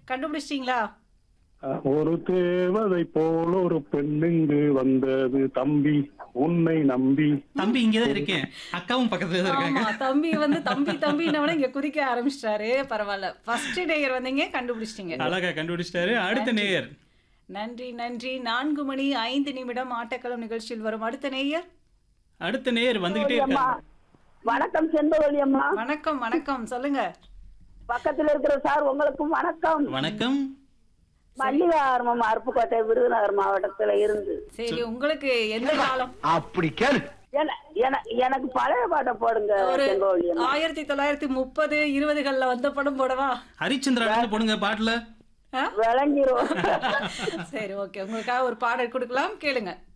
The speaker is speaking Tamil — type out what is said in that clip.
கண்டுபிடிச்சிட்டீங்களா ஒரு தேவதை போல் ஒரு பெண்ணுங்கு வந்தது தம்பி உன்னை நம்பி தம்பி இங்கதான் இருக்கேன் அக்காவும் பக்கத்துல தான் இருக்காங்க ஆமா தம்பி வந்து தம்பி தம்பின்னவன இங்க குதிக்க ஆரம்பிச்சிட்டாரு பரவாயில்ல ஃபர்ஸ்ட் நேயர் வந்தீங்க கண்டுபிடிச்சிட்டீங்க அழகா கண்டுபிடிச்சிட்டாரு அடுத்த நேயர் நன்றி நன்றி நான்கு மணி ஐந்து நிமிடம் ஆட்டக்களம் நிகழ்ச்சியில் வரும் அடுத்த நேயர் அடுத்த நேயர் வந்துகிட்டே அம்மா இருக்காங்க வணக்கம் செண்பகவல்லி அம்மா வணக்கம் வணக்கம் சொல்லுங்க பக்கத்துல இருக்கிற சார் உங்களுக்கும் வணக்கம் வணக்கம் மல்லிகார்மம் அருப்புக்கோட்டை விருதுநகர் மாவட்டத்துல இருந்து சரி உங்களுக்கு எந்த காலம் அப்படி கேளு என- என- எனக்கு பழைய பாட்டை போடுங்க ஒரு செண்பகவல்லி அம்மா ஆயிரத்தி தொள்ளாயிரத்தி முப்பது இருபதுகள்ல வந்த படம் போடவா ஹரிச்சந்திரா இருந்து போடுங்க பாட்டுல ஆ? விளங்கிரும் சரி ஓகே உங்களுக்காக ஒரு பாடல் கொடுக்கலாம் கேளுங்க